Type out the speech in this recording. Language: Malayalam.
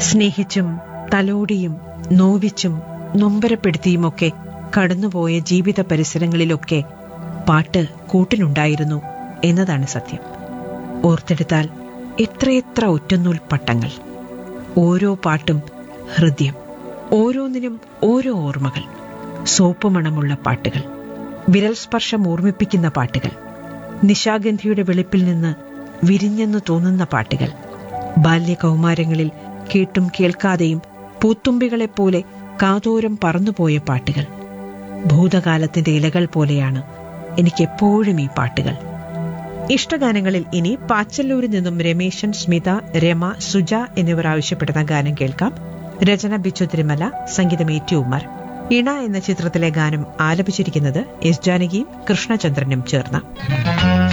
സ്നേഹിച്ചും തലോടിയും നോവിച്ചും നൊമ്പരപ്പെടുത്തിയുമൊക്കെ കടന്നുപോയ ജീവിത പരിസരങ്ങളിലൊക്കെ പാട്ട് കൂട്ടിനുണ്ടായിരുന്നു എന്നതാണ് സത്യം ഓർത്തെടുത്താൽ എത്രയെത്ര ഒറ്റനൂൽ പട്ടങ്ങൾ ഓരോ പാട്ടും ഹൃദയം ഓരോന്നിനും ഓരോ ഓർമ്മകൾ സോപ്പ് മണമുള്ള പാട്ടുകൾ വിരൽ സ്പർശം ഓർമ്മിപ്പിക്കുന്ന പാട്ടുകൾ നിശാഗന്ധിയുടെ വെളുപ്പിൽ നിന്ന് വിരിഞ്ഞെന്നു തോന്നുന്ന പാട്ടുകൾ ബാല്യകൗമാരങ്ങളിൽ കേട്ടും കേൾക്കാതെയും പൂത്തുമ്പികളെപ്പോലെ കാതോരം പറന്നുപോയ പാട്ടുകൾ ഭൂതകാലത്തിന്റെ ഇലകൾ പോലെയാണ് എനിക്കെപ്പോഴും ഈ പാട്ടുകൾ ഇഷ്ടഗാനങ്ങളിൽ ഇനി പാച്ചല്ലൂരിൽ നിന്നും രമേശൻ സ്മിത രമ സുജ എന്നിവർ ആവശ്യപ്പെടുന്ന ഗാനം കേൾക്കാം രചന ബിച്ചു തിരുമല സംഗീതം ഏറ്റുമാർ ഇണ എന്ന ചിത്രത്തിലെ ഗാനം ആലപിച്ചിരിക്കുന്നത് എസ് ജാനകിയും കൃഷ്ണചന്ദ്രനും ചേർന്ന്